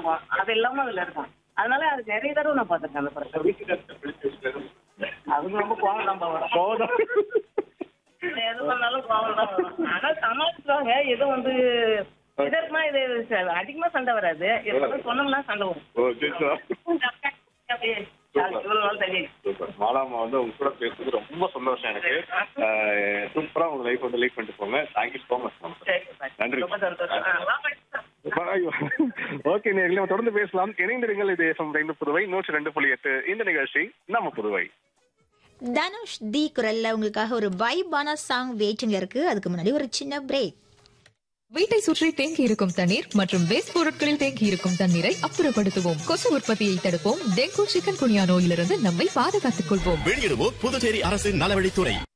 ஆமா அது இல்லாம அதுல இருக்கும் அதனால அது நிறைய தடவை நான் பார்த்திருக்கேன் அந்த படத்தை அது ரொம்ப கோவம் தான் வரும் போதும் எது பண்ணாலும் கோவம் தான் வரும் ஆனா சமாளிச்சுவாங்க எது வந்து இது இருக்குமா இது ச- அதிகமா சண்டை வராது எப்பவும் சொன்னோம்னா சண்டை வரும் ஓ சரி சார் அப்படியே இவ்வளவு நாள் தள்ளி சூப்பர் மாலாமா வந்து உங்க கூட பேசுறது ரொம்ப சந்தோஷம் எனக்கு அஹ், சூப்பரா உங்க லைஃப் வந்து லீவ் பண்ணிட்டு போங்க தேங்க்யூ ஸோ மச் மேம் சரி, சரி. நன்றி. ரொம்ப சந்தோஷம் ஆ, வா, வா. ஓகே நேர்களே நம்ம தொடர்ந்து பேசலாம் இணைந்திருங்கள் இது எஃப்எம் ரெண்டு புதுவை நூற்றி ரெண்டு புள்ளி எட்டு இந்த நிகழ்ச்சி நம்ம புதுவை தனுஷ் தி குரல்ல உங்களுக்காக ஒரு வைபான சாங் வெயிட்டிங்ல இருக்கு அதுக்கு முன்னாடி ஒரு சின்ன பிரேக் வீட்டை சுற்றி தேங்கி இருக்கும் தண்ணீர் மற்றும் வேஸ்ட் பொருட்களில் தேங்கி இருக்கும் தண்ணீரை அப்புறப்படுத்துவோம் கொசு உற்பத்தியை தடுப்போம் டெங்கு சிக்கன் குனியா நோயிலிருந்து நம்மை பாதுகாத்துக் கொள்வோம் வெளியிடுவோர் புதுச்சேரி அரசின் நலவழித்துறை